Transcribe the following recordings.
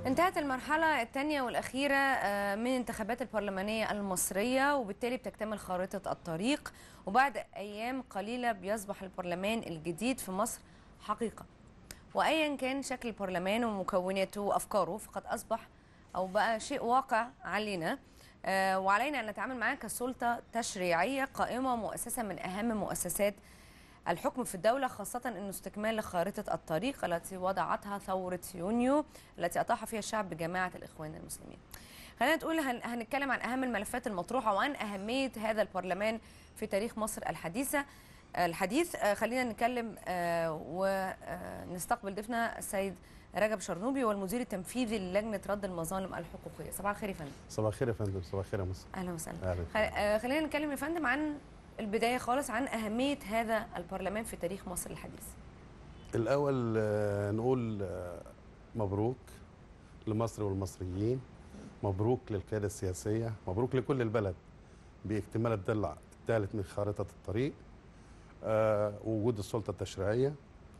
انتهت المرحلة الثانية والأخيرة آه، من انتخابات البرلمانية المصرية وبالتالي بتكتمل خارطة الطريق وبعد أيام قليلة بيصبح البرلمان الجديد في مصر حقيقة وأيا كان شكل البرلمان ومكوناته وأفكاره فقد أصبح أو بقى شيء واقع علينا آه، وعلينا أن نتعامل معاه كسلطة تشريعية قائمة ومؤسسة من أهم مؤسسات الحكم في الدولة خاصة أنه استكمال لخارطة الطريق التي وضعتها ثورة يونيو التي أطاح فيها الشعب بجماعة الإخوان المسلمين خلينا نقول هن- هنتكلم عن أهم الملفات المطروحة وعن أهمية هذا البرلمان في تاريخ مصر الحديثة الحديث آه، خلينا نتكلم ونستقبل ضيفنا السيد رجب شرنوبي والمدير التنفيذي للجنة رد المظالم الحقوقية صباح الخير يا فندم صباح الخير يا فندم صباح الخير يا مصر اهلا وسهلا أهلاً. خل... آه، خلينا نتكلم يا فندم عن البدايه خالص عن اهميه هذا البرلمان في تاريخ مصر الحديث الأول آه، نقول آه، مبروك لمصر والمصريين مبروك للقيادة السياسية مبروك لكل البلد باكتمال الضلع الثالث من خارطة الطريق آه، ووجود السلطة التشريعية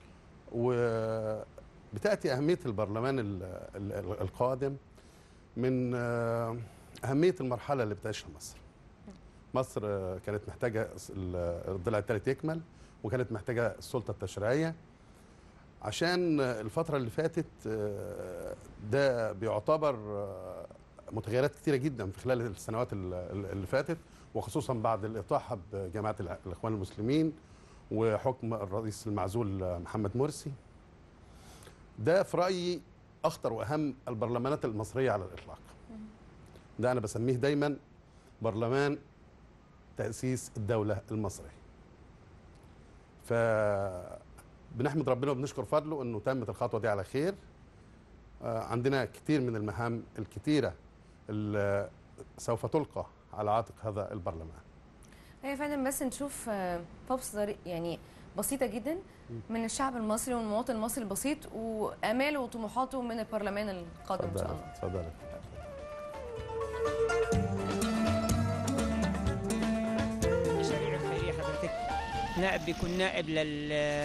وبتأتي أهمية البرلمان ال- ال- ال- القادم من آه، أهمية المرحلة اللي بتعيشها مصر مصر آه، كانت محتاجة ال- الضلع الثالث يكمل وكانت محتاجة السلطة التشريعية عشان الفترة اللي فاتت آه، ده بيعتبر آه، متغيرات كتيرة جدا في خلال السنوات ال- ال- اللي فاتت وخصوصا بعد الإطاحة بجماعة الع- الإخوان المسلمين وحكم الرئيس المعزول آه، محمد مرسي ده في رأيي أخطر وأهم البرلمانات المصرية على الإطلاق ده أنا بسميه دايما برلمان تأسيس الدولة المصرية ف بنحمد ربنا وبنشكر فضله انه تمت الخطوه دي على خير آه، عندنا كتير من المهام الكتيره اللي سوف تلقى على عاتق هذا البرلمان يا فندم بس نشوف آه، بوبس ضري- يعني بسيطه جدا من الشعب المصري والمواطن المصري البسيط واماله وطموحاته من البرلمان القادم ان شاء الله اتفضل اتفضل المشاريع الخيرية حضرتك نائب بيكون نائب لل...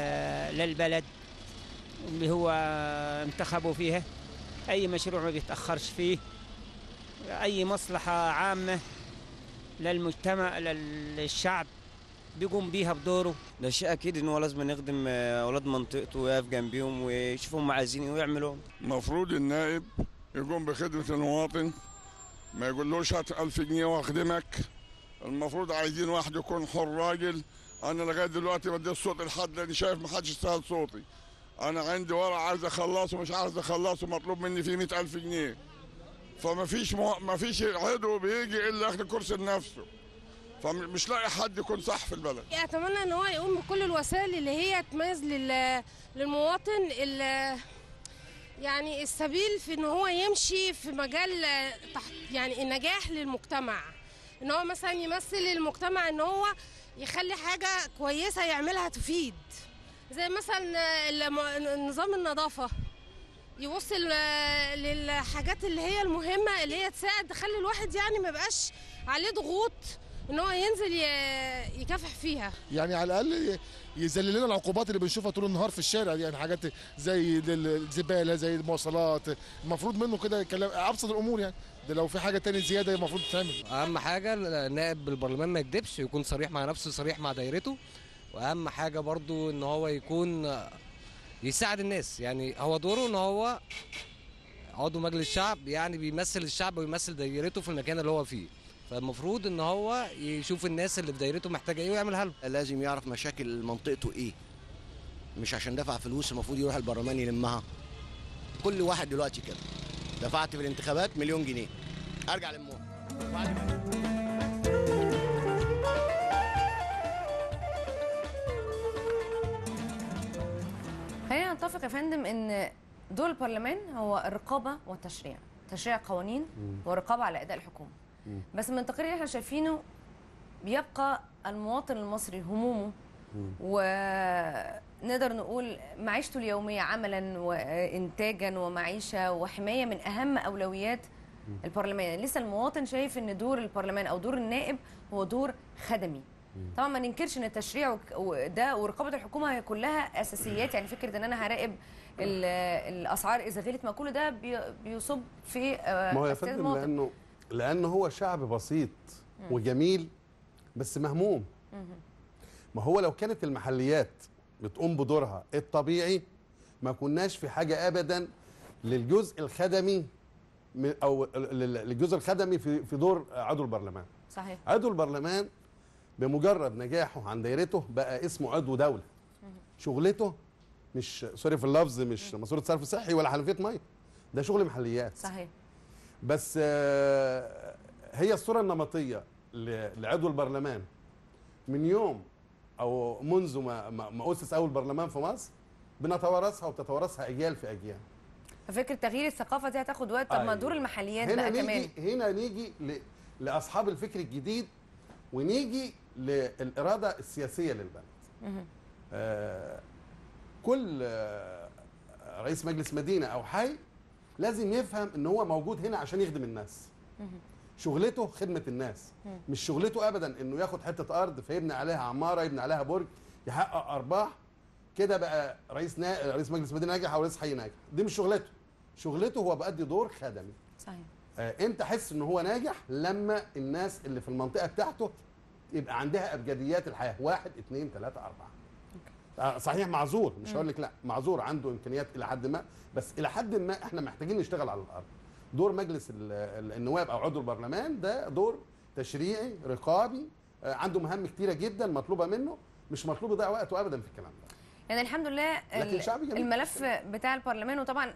للبلد اللي هو انتخبوا فيها أي مشروع ما بيتأخرش فيه أي مصلحة عامة للمجتمع للشعب بيقوم بيها بدوره ده شيء اكيد ان هو لازم يخدم آه، اولاد منطقته ويقف جنبيهم ويشوف هم عايزين ايه ويعملوا المفروض النائب يقوم بخدمة المواطن ما يقولوش هات ألف جنيه واخدمك المفروض عايزين واحد يكون حر راجل أنا لغاية دلوقتي بدي الصوت لحد لأني شايف محدش يستاهل صوتي أنا عندي ورق عايز أخلصه مش عايز أخلصه مطلوب مني فيه مئة ألف جنيه فما فيش مو... ما فيش عضو بيجي إلا ياخد كرسي لنفسه فمش لاقي حد يكون صح في البلد اتمنى ان هو يقوم بكل الوسائل اللي هي تميز لل- للمواطن ال- يعني السبيل في ان هو يمشي في مجال تحت يعني النجاح للمجتمع ان هو مثلا يمثل المجتمع ان هو يخلي حاجه كويسه يعملها تفيد زي مثلا الم- نظام النظافه يوصل للحاجات اللي هي المهمه اللي هي تساعد تخلي الواحد يعني ما يبقاش عليه ضغوط ان هو ينزل ي- يكافح فيها يعني على الاقل يذلل لنا العقوبات اللي بنشوفها طول النهار في الشارع دي يعني حاجات زي الزباله زي المواصلات المفروض منه كده كلام ابسط الامور يعني ده لو في حاجه تاني زياده المفروض تتعمل اهم حاجه نائب البرلمان ما يكذبش يكون صريح مع نفسه صريح مع دايرته واهم حاجه برضو ان هو يكون يساعد الناس يعني هو دوره ان هو عضو مجلس الشعب يعني بيمثل الشعب ويمثل دايرته في المكان اللي هو فيه فالمفروض ان هو يشوف الناس اللي في دايرته محتاجه ايه ويعملها لهم لازم يعرف مشاكل منطقته ايه مش عشان دفع فلوس المفروض يروح البرلمان يلمها كل واحد دلوقتي كده دفعت في الانتخابات مليون جنيه ارجع للموت بعد ما خلينا نتفق يا فندم ان دور البرلمان هو الرقابه والتشريع تشريع قوانين والرقابه على اداء الحكومه بس من التقرير اللي احنا شايفينه بيبقى المواطن المصري همومه ونقدر نقول معيشته اليوميه عملا وانتاجا ومعيشه وحمايه من اهم اولويات البرلمان لسه المواطن شايف ان دور البرلمان او دور النائب هو دور خدمي طبعا ما ننكرش ان التشريع وك- وده ورقابه الحكومه هي كلها اساسيات يعني فكره ان انا هراقب ال- الاسعار اذا غلت ما كل ده بي- بيصب في آه، ما هو يا أفئدة فندم المواطن. لانه لانه هو شعب بسيط وجميل بس مهموم ما هو لو كانت المحليات بتقوم بدورها الطبيعي ما كناش في حاجه ابدا للجزء الخدمي م- او ال- ال- الجزء الخدمي في في دور عضو البرلمان صحيح عضو البرلمان بمجرد نجاحه عن دايرته بقى اسمه عضو دوله شغلته مش سوري في اللفظ مش ماسوره صرف صحي ولا حنفيه ميه ده شغل محليات صحيح بس آه، هي الصوره النمطيه ل- لعضو البرلمان من يوم او منذ ما ما ما اسس اول برلمان في مصر بنتوارثها وتتوارثها اجيال في اجيال ففكره تغيير الثقافه دي هتاخد وقت طب ما أيوة. دور المحليات هنا بقى نيجي كمان هنا نيجي ل- لاصحاب الفكر الجديد ونيجي للاراده السياسيه للبلد مهم. آه، كل آه، رئيس مجلس مدينه او حي لازم يفهم ان هو موجود هنا عشان يخدم الناس شغلته خدمه الناس مش شغلته ابدا انه ياخد حته ارض فيبني عليها عماره يبني عليها برج يحقق ارباح كده بقى رئيس نا... رئيس مجلس مدينه ناجح او رئيس حي ناجح دي مش شغلته شغلته هو بيأدي دور خدمي صحيح آه، امتى احس ان هو ناجح لما الناس اللي في المنطقه بتاعته يبقى عندها ابجديات الحياه واحد اثنين ثلاثه اربعه آه، صحيح معذور مش هقول لك لا معذور عنده امكانيات الى حد ما بس الى حد ما احنا محتاجين نشتغل على الارض دور مجلس ال- ال- النواب او عضو البرلمان ده دور تشريعي رقابي آه، عنده مهام كتيره جدا مطلوبه منه مش مطلوب يضيع وقته ابدا في الكلام ده يعني الحمد لله لكن ال- شعبي جميل. الملف بتاع البرلمان وطبعا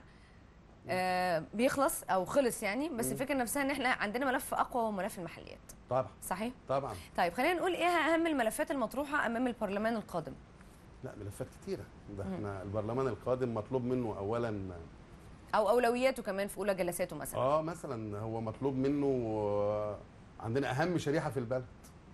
آه بيخلص او خلص يعني بس الفكره نفسها ان احنا عندنا ملف اقوى وهو ملف المحليات طبعا صحيح طبعا طيب خلينا نقول ايه اهم الملفات المطروحه امام البرلمان القادم لا ملفات كتيره ده احنا البرلمان القادم مطلوب منه اولا او اولوياته كمان في اولى جلساته مثلا اه مثلا هو مطلوب منه آه، عندنا اهم شريحه في البلد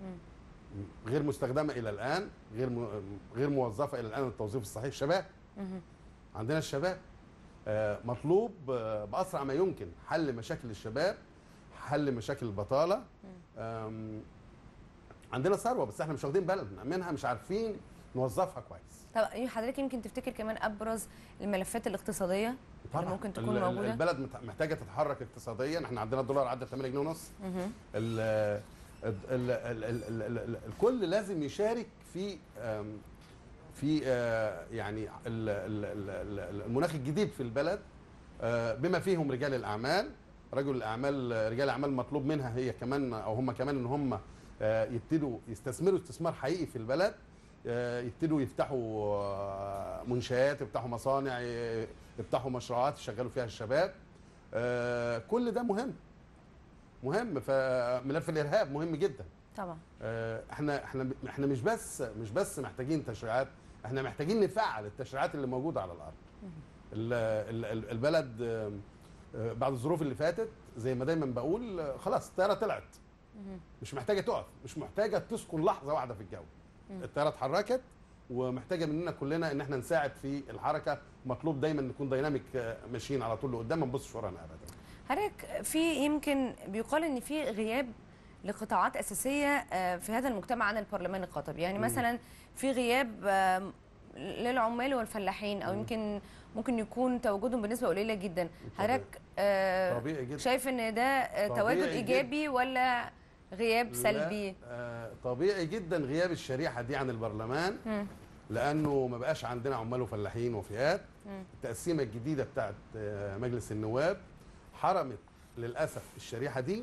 غير مستخدمه الى الان غير م... غير موظفه الى الان التوظيف الصحيح الشباب عندنا الشباب آه، مطلوب آه، باسرع ما يمكن حل مشاكل الشباب حل مشاكل البطاله آم، عندنا ثروه بس احنا مش واخدين بالنا منها مش عارفين نوظفها كويس طب إيه حضرتك يمكن تفتكر كمان ابرز الملفات الاقتصاديه اللي ممكن تكون ال- ال- موجوده البلد مت- محتاجه تتحرك اقتصاديا احنا عندنا الدولار عدى 8 جنيه ونص مهم. ال ال ال ال ال ال ال الكل لازم يشارك في آم، في آه، يعني ال- ال- ال- ال- المناخ الجديد في البلد آه، بما فيهم رجال الاعمال رجل الاعمال رجال الاعمال مطلوب منها هي كمان او هم كمان ان هم آه، يبتدوا يستثمروا استثمار حقيقي في البلد آه، يبتدوا يفتحوا آه، منشآت يفتحوا مصانع ي- يفتحوا مشروعات يشغلوا فيها الشباب آه، كل ده مهم مهم فملف الارهاب مهم جدا طبعا آه، احنا احنا احنا مش بس مش بس محتاجين تشريعات احنا محتاجين نفعل التشريعات اللي موجوده على الارض ال- ال- ال- البلد آه، آه، بعد الظروف اللي فاتت زي ما دايما بقول آه، خلاص الطياره طلعت مش محتاجه تقف مش محتاجه تسكن لحظه واحده في الجو الطياره اتحركت ومحتاجه مننا كلنا ان احنا نساعد في الحركه مطلوب دايما نكون دايناميك آه، ماشيين على طول لقدام ما نبصش ورانا ابدا حضرتك في يمكن بيقال ان في غياب لقطاعات اساسيه آه، في هذا المجتمع عن البرلمان القطبي يعني مثلا في غياب آم، للعمال والفلاحين او يمكن ممكن يكون تواجدهم بنسبه قليله جدا حضرتك آه، طبيعي جدا شايف ان ده آه، طبيعي تواجد جداً. ايجابي ولا غياب سلبي لا آه طبيعي جدا غياب الشريحه دي عن البرلمان مم. لانه ما بقاش عندنا عمال وفلاحين وفئات التقسيمه الجديده بتاعت آه، مجلس النواب حرمت للاسف الشريحه دي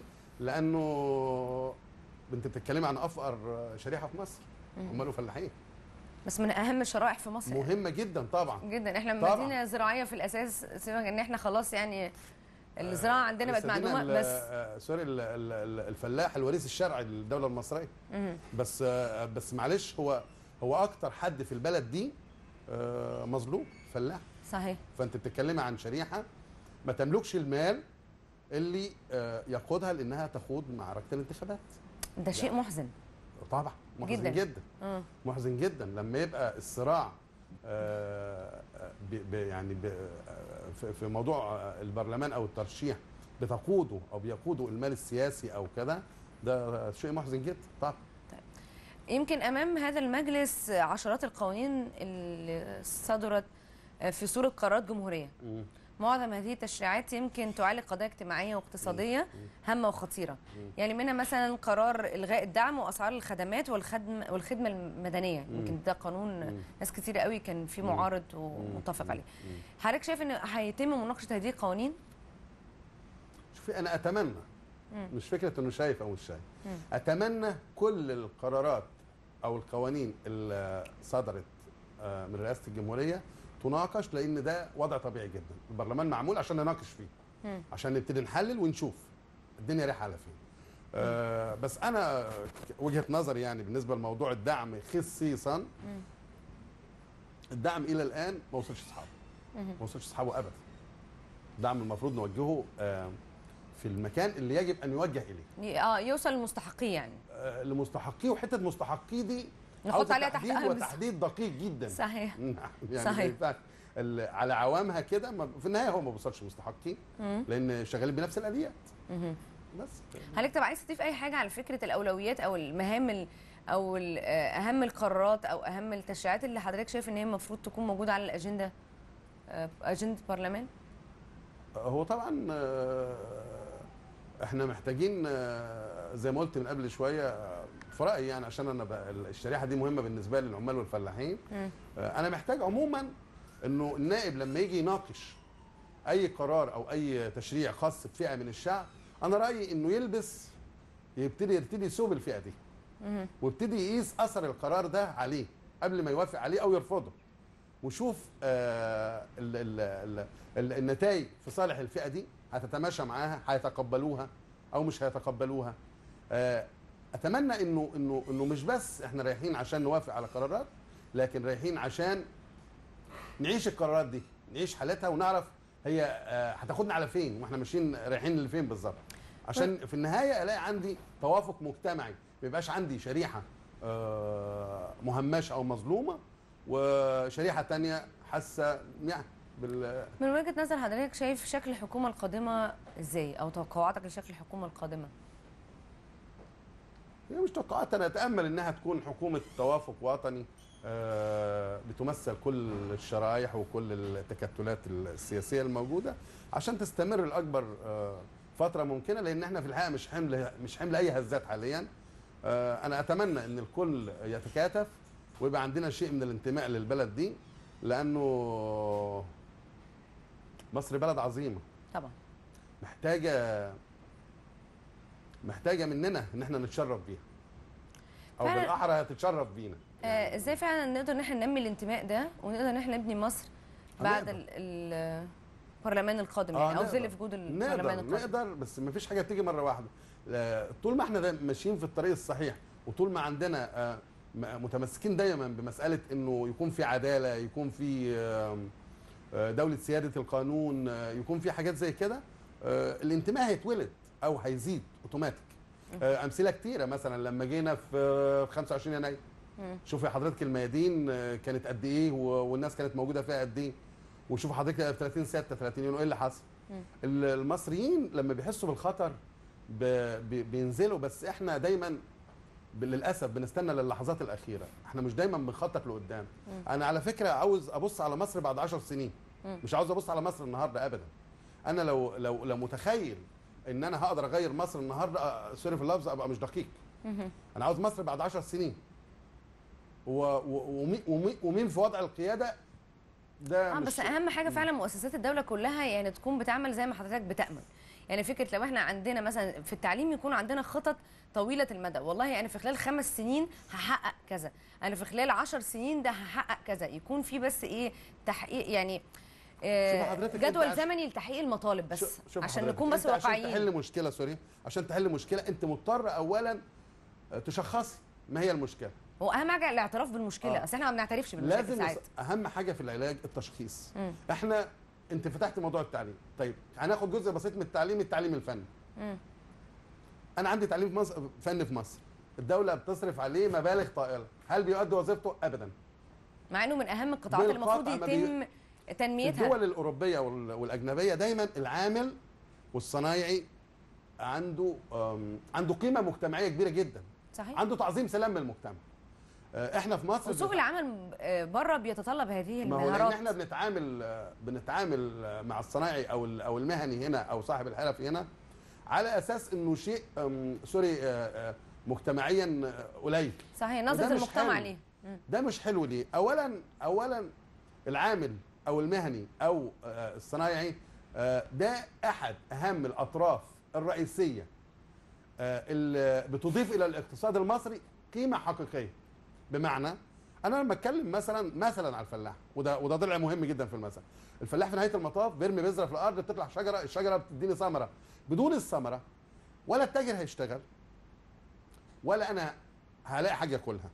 لانه انت بتتكلمي عن افقر آه، شريحه في مصر عمال وفلاحين بس من اهم الشرائح في مصر مهمه جدا طبعا جدا احنا طبعاً. مدينه زراعيه في الاساس سيبك ان احنا خلاص يعني الزراعه عندنا بقت بس ادينا معدومه ال- بس آه، سوري ال- ال- ال- الفلاح الوريث الشرعي للدوله المصريه مهم. بس آه، بس معلش هو هو اكتر حد في البلد دي آه، مظلوم فلاح صحيح فانت بتتكلمي عن شريحه ما تملكش المال اللي آه، يقودها لانها تخوض معركه الانتخابات ده شيء محزن طبعا محزن جداً. جدا, جدا. اه محزن جدا لما يبقى الصراع آه، ب ب يعني ب في- في موضوع آه، البرلمان او الترشيح بتقوده او بيقوده المال السياسي او كذا ده شيء محزن جدا طبعا يمكن امام هذا المجلس عشرات القوانين اللي صدرت آه، في صوره قرارات جمهوريه مم. معظم هذه التشريعات يمكن تعالج قضايا اجتماعيه واقتصاديه هامه وخطيره يعني منها مثلا قرار الغاء الدعم واسعار الخدمات والخدم والخدمه المدنيه يمكن ده قانون ناس كتير قوي كان في معارض ومتفق عليه حضرتك شايف ان هيتم مناقشه هذه القوانين شوفي انا اتمنى مش فكره انه شايف او مش شايف اتمنى كل القرارات او القوانين اللي صدرت آه، من رئاسه الجمهوريه تناقش لان ده وضع طبيعي جدا البرلمان معمول عشان نناقش فيه عشان نبتدي نحلل ونشوف الدنيا رايحه على فين آه بس انا وجهه نظري يعني بالنسبه لموضوع الدعم خصيصا الدعم الى الان ما وصلش اصحابه ما وصلش اصحابه ابدا الدعم المفروض نوجهه آه في المكان اللي يجب ان يوجه اليه ي- اه يوصل للمستحقين يعني آه لمستحقيه وحته مستحقيه دي نحط عاوزة عليها تحت تحديد أهم- وتحديد دقيق جدا صحيح يعني صحيح. ما ينفعش ال- على عوامها كده ما- في النهايه هو ما بيوصلش مستحقين لان شغالين بنفس الاليات بس حضرتك طب عايز تضيف اي حاجه على فكره الاولويات او المهام ال- او ال- آه، اهم القرارات او اهم التشريعات اللي حضرتك شايف ان هي المفروض تكون موجوده على الاجنده آه، اجنده البرلمان هو طبعا آه، احنا محتاجين آه، زي ما قلت من قبل شويه آه، في رايي يعني عشان انا بقى الشريحه دي مهمه بالنسبه لي للعمال والفلاحين مم. آه، انا محتاج عموما انه النائب لما يجي يناقش اي قرار او اي تشريع خاص بفئه من الشعب انا رايي انه يلبس يبتدي يرتدي ثوب الفئه دي ويبتدي يقيس اثر القرار ده عليه قبل ما يوافق عليه او يرفضه وشوف آه ال ال ال ال النتائج في صالح الفئه دي هتتماشى معاها هيتقبلوها او مش هيتقبلوها آه اتمنى انه انه انه مش بس احنا رايحين عشان نوافق على قرارات لكن رايحين عشان نعيش القرارات دي نعيش حالتها ونعرف هي آه هتاخدنا على فين واحنا ماشيين رايحين لفين بالظبط عشان في النهايه الاقي عندي توافق مجتمعي ما يبقاش عندي شريحه آه مهمشه او مظلومه وشريحه تانية حاسه يعني بال من وجهه نظر حضرتك شايف شكل الحكومه القادمه ازاي او توقعاتك لشكل الحكومه القادمه هي مش توقعات انا اتامل انها تكون حكومه توافق وطني آه، بتمثل كل الشرائح وكل التكتلات السياسيه الموجوده عشان تستمر لاكبر آه، فتره ممكنه لان احنا في الحقيقه مش حمل مش حمل اي هزات حاليا آه، انا اتمنى ان الكل يتكاتف ويبقى عندنا شيء من الانتماء للبلد دي لانه مصر بلد عظيمه طبعا محتاجه محتاجه مننا ان احنا نتشرف بيها او فعلا. بالاحرى هتتشرف بينا آه ازاي فعلا نقدر ان احنا ننمي الانتماء ده ونقدر ان احنا نبني مصر بعد هنقدر. ال- ال- البرلمان القادم يعني او نقدر. ظل في وجود البرلمان نقدر القادم نقدر بس ما فيش حاجه بتيجي مره واحده لا، طول ما احنا دا ماشيين في الطريق الصحيح وطول ما عندنا آه، م- متمسكين دايما بمساله انه يكون في عداله يكون في آم، آه، دوله سياده القانون آه، يكون في حاجات زي كده آه، الانتماء هيتولد او هيزيد اوتوماتيك آه، امثله كتيره مثلا لما جينا في آه، 25 يناير شوفي حضرتك الميادين آه، كانت قد ايه و- والناس كانت موجوده فيها قد ايه وشوفوا حضرتك في 30 6 30 يونيو ايه اللي حصل ال- المصريين لما بيحسوا بالخطر ب- بي- بينزلوا بس احنا دايما ب- للاسف بنستنى للحظات الاخيره احنا مش دايما بنخطط لقدام انا على فكره عاوز ابص على مصر بعد 10 سنين مش عاوز ابص على مصر النهارده ابدا انا لو لو لو متخيل ان انا هقدر اغير مصر النهارده آه، سوري في اللفظ ابقى مش دقيق انا عاوز مصر بعد 10 سنين و- و- ومي- ومي- ومين في وضع القياده ده اه مش بس اهم حاجه فعلا مؤسسات الدوله كلها يعني تكون بتعمل زي ما حضرتك بتامل يعني فكره لو احنا عندنا مثلا في التعليم يكون عندنا خطط طويله المدى والله انا في خلال خمس سنين هحقق كذا انا في خلال عشر سنين ده هحقق كذا يكون في بس ايه تحقيق يعني آه، شوف حضرتك أنت جدول عش- زمني لتحقيق المطالب بس شوف- شوف عشان حضرتك، نكون بس أنت عشان واقعيين تحل مشكله سوري عشان تحل مشكله انت مضطر اولا آه، تشخصي ما هي المشكله هو اهم حاجه الاعتراف بالمشكله آه. اصل احنا ما بنعترفش بالمشاكل لازم ساعات يص- اهم حاجه في العلاج التشخيص مم. احنا انت فتحت موضوع التعليم طيب هناخد جزء بسيط من التعليم التعليم الفني مم. انا عندي تعليم في مصر فن في مصر الدوله بتصرف عليه مبالغ طائله هل بيؤدي وظيفته ابدا مع انه من اهم القطاعات اللي المفروض بالقطع ما يتم تنميتها الدول الاوروبيه وال- والاجنبيه دايما العامل والصنايعي عنده آم، عنده قيمه مجتمعيه كبيره جدا صحيح عنده تعظيم سلام من المجتمع آه، احنا في مصر وسوق العمل آه، بره بيتطلب هذه ما هو لان المهارات احنا بنتعامل آه، بنتعامل آه، مع الصنايعي او ال- او المهني هنا او صاحب الحرف هنا على اساس انه شيء آم، سوري آه، آه، مجتمعيا آه، قليل صحيح وده نظره مش المجتمع حلو. ليه مم. ده مش حلو ليه اولا اولا العامل او المهني او آه، الصنايعي آه، ده احد اهم الاطراف الرئيسيه آه، اللي بتضيف الى الاقتصاد المصري قيمه حقيقيه بمعنى انا لما اتكلم مثلا مثلا على الفلاح وده وده ضلع مهم جدا في المثل الفلاح في نهايه المطاف بيرمي بذره في الارض بتطلع شجره الشجره بتديني ثمره بدون الثمره ولا التاجر هيشتغل ولا انا هلاقي حاجه اكلها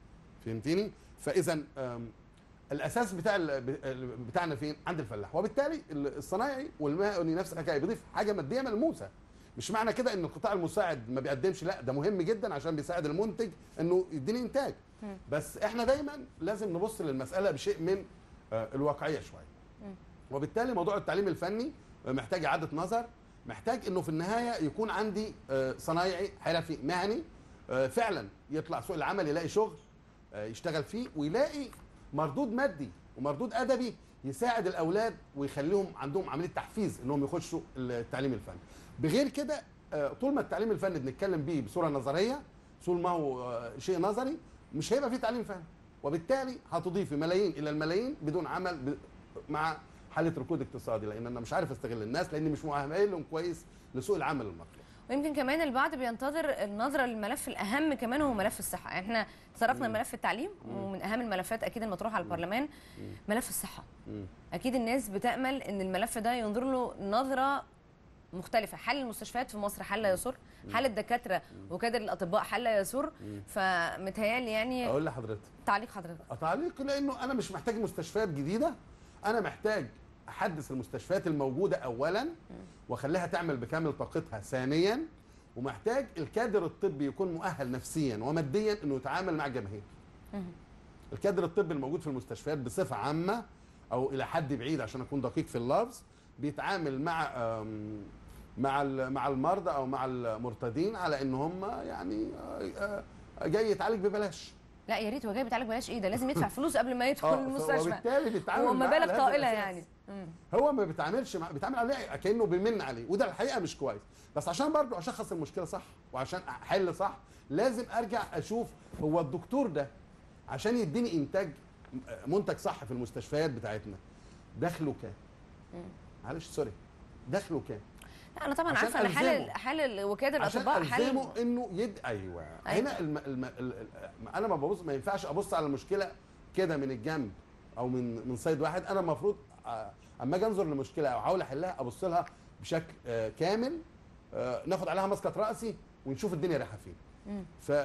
فهمتني فاذا آم، الاساس بتاع ال- ب- ال- بتاعنا فين عند الفلاح وبالتالي ال- الصنايعي والمهني نفس الحكايه بيضيف حاجه ماديه ملموسه مش معنى كده ان القطاع المساعد ما بيقدمش لا ده مهم جدا عشان بيساعد المنتج انه يديني انتاج مم. بس احنا دايما لازم نبص للمساله بشيء من آه، الواقعيه شويه مم. وبالتالي موضوع التعليم الفني آه، محتاج اعاده نظر محتاج انه في النهايه يكون عندي آه، صنايعي حرفي مهني آه، فعلا يطلع سوق العمل يلاقي شغل آه، يشتغل فيه ويلاقي مردود مادي ومردود ادبي يساعد الاولاد ويخليهم عندهم عمليه تحفيز انهم يخشوا التعليم الفني بغير كده آه، طول ما التعليم الفني بنتكلم بيه بصوره نظريه طول ما هو آه، شيء نظري مش هيبقى فيه تعليم فني وبالتالي هتضيفي ملايين الى الملايين بدون عمل ب... مع حاله ركود اقتصادي لان انا مش عارف استغل الناس لاني مش مؤهل لهم كويس لسوق العمل المطلوب ويمكن كمان البعض بينتظر النظره للملف الاهم كمان هو ملف الصحه يعني احنا تطرقنا مم. لملف التعليم مم. ومن اهم الملفات اكيد المطروحه على البرلمان مم. ملف الصحه مم. اكيد الناس بتامل ان الملف ده ينظر له نظره مختلفه حل المستشفيات في مصر حل يسر حل الدكاتره وكادر الاطباء حل يسر مم. فمتهيألي يعني اقول لحضرتك تعليق حضرتك تعليق لانه انا مش محتاج مستشفيات جديده انا محتاج احدث المستشفيات الموجوده اولا واخليها تعمل بكامل طاقتها ثانيا ومحتاج الكادر الطبي يكون مؤهل نفسيا وماديا انه يتعامل مع الجماهير مم. الكادر الطبي الموجود في المستشفيات بصفه عامه او الى حد بعيد عشان اكون دقيق في اللفظ بيتعامل مع آم، مع ال- مع المرضى او مع المرتدين على ان هم يعني آه، آه، جاي يتعالج ببلاش لا يا ريت هو جاي بيتعالج بلاش ايه ده لازم يدفع فلوس قبل ما يدخل آه، المستشفى وبالتالي بيتعامل معاه ومبالغ على هذا طائله الأساس. يعني مم. هو ما بيتعاملش مع بيتعامل عليه كانه بيمن عليه وده الحقيقه مش كويس بس عشان برضو اشخص المشكله صح وعشان احل صح لازم ارجع اشوف هو الدكتور ده عشان يديني انتاج منتج صح في المستشفيات بتاعتنا دخله كام مم. معلش سوري دخله كام لا انا طبعا عشان عارفه ان حال ألزمه. حال وكاله عشان الاطباء حال الزمه انه يد ايوه, أيوة. هنا الم... الم... ال... ال- انا ما ببص ما ينفعش ابص على المشكله كده من الجنب او من من صيد واحد انا المفروض آه، اما اجي انظر لمشكله او احاول احلها ابص لها بشكل آه، كامل آه، ناخد عليها مسقط راسي ونشوف الدنيا رايحه فين مم.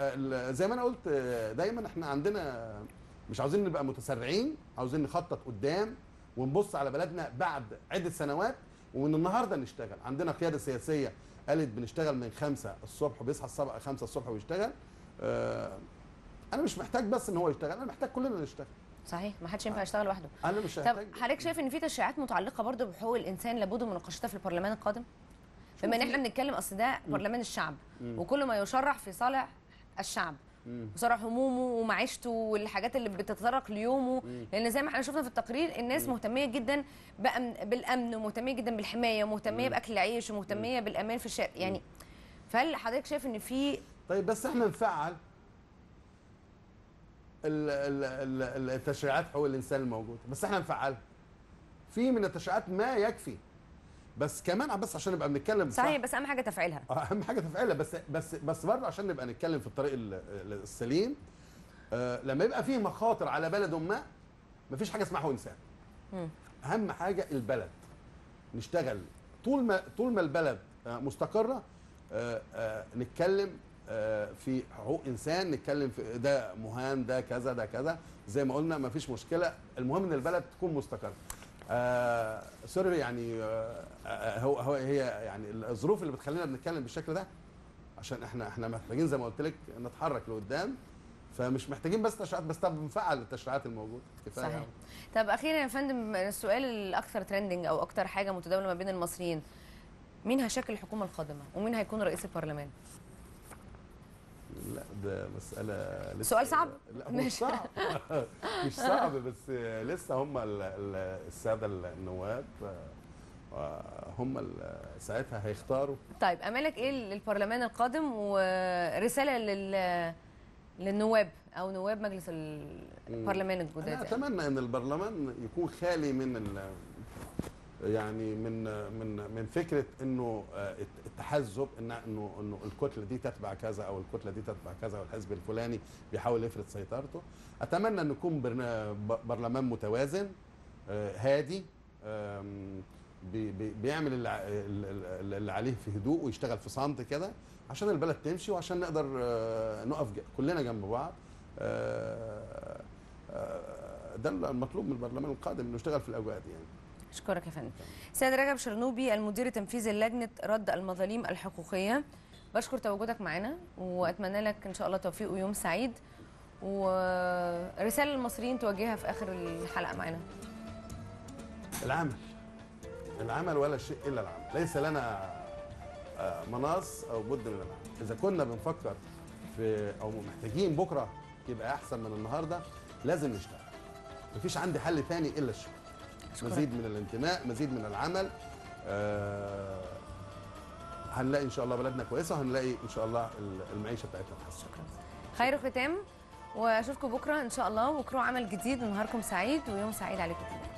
فزي ما انا قلت آه، دايما احنا عندنا مش عاوزين نبقى متسرعين عاوزين نخطط قدام ونبص على بلدنا بعد عده سنوات ومن النهارده نشتغل عندنا قياده سياسيه قالت بنشتغل من خمسة الصبح بيصحى الصبح خمسة الصبح ويشتغل آه، انا مش محتاج بس ان هو يشتغل انا محتاج كلنا نشتغل صحيح ما حدش ينفع يشتغل لوحده انا مش طب محتاج حضرتك شايف ان في تشريعات متعلقه برضه بحقوق الانسان لابد من مناقشتها في البرلمان القادم بما ان احنا بنتكلم اصل ده برلمان الشعب مم. وكل ما يشرع في صالح الشعب مم. وصالح همومه ومعيشته والحاجات اللي بتتطرق ليومه مم. لان زي ما احنا شفنا في التقرير الناس مم. مهتميه جدا بأمن بالامن ومهتميه جدا بالحمايه ومهتميه مم. باكل العيش ومهتميه بالامان في الشارع يعني فهل حضرتك شايف ان في طيب بس احنا نفعل ال- ال- ال- التشريعات حقوق الانسان الموجوده بس احنا نفعلها في من التشريعات ما يكفي بس كمان بس عشان نبقى بنتكلم صح صحيح بس اهم حاجه تفعيلها اهم حاجه تفعيلها بس بس بس برضه عشان نبقى نتكلم في الطريق ال- ال- السليم آه لما يبقى فيه مخاطر على بلد ما مفيش حاجه اسمها حقوق انسان مم. اهم حاجه البلد نشتغل طول ما طول ما البلد آه، مستقره آه، آه، نتكلم آه، في حقوق انسان نتكلم في ده مهان ده كذا ده كذا زي ما قلنا مفيش مشكله المهم ان البلد تكون مستقره آه سوري يعني آه آه، هو هو هي يعني الظروف اللي بتخلينا بنتكلم بالشكل ده عشان احنا احنا محتاجين زي ما قلت لك نتحرك لقدام فمش محتاجين بس تشريعات بس طب نفعل التشريعات الموجوده كفايه صحيح أوي. طب اخيرا يا فندم السؤال الاكثر ترندنج او اكثر حاجه متداوله ما بين المصريين مين هيشكل الحكومه القادمه ومين هيكون رئيس البرلمان لا ده مسألة لسه سؤال صعب؟ لا مش مش- صعب مش صعب بس لسه هم ال- ال- السادة النواب آه، هم ال- ساعتها هيختاروا طيب امالك ايه للبرلمان القادم ورساله لل للنواب او نواب مجلس البرلمان الجداد انا يعني. اتمنى ان البرلمان يكون خالي من ال يعني من من من فكره انه آه، التحزب ان انه انه الكتله دي تتبع كذا او الكتله دي تتبع كذا والحزب الفلاني بيحاول يفرض سيطرته اتمنى ان يكون برنا- ب- برلمان متوازن آه، هادي آم، بي- بي- بيعمل اللي ع- اللي اللي عليه في هدوء ويشتغل في صمت كده عشان البلد تمشي وعشان نقدر آه، نقف ج- كلنا جنب بعض آه، آه، ده المطلوب من البرلمان القادم انه يشتغل في الاوقات يعني اشكرك يا فندم سيد رجب شرنوبي المدير التنفيذي للجنه رد المظالم الحقوقيه بشكر تواجدك معنا واتمنى لك ان شاء الله توفيق ويوم سعيد ورساله للمصريين توجهها في اخر الحلقه معنا العمل العمل ولا شيء الا العمل ليس لنا آه، مناص او بد من العمل اذا كنا بنفكر في او محتاجين بكره يبقى احسن من النهارده لازم نشتغل مفيش عندي حل تاني الا الشغل أشكرك. مزيد من الانتماء مزيد من العمل آه هنلاقي ان شاء الله بلدنا كويسه وهنلاقي ان شاء الله المعيشه بتاعتنا تحسن خير ختام واشوفكم بكره ان شاء الله بكره عمل جديد ونهاركم سعيد ويوم سعيد عليكم كلكم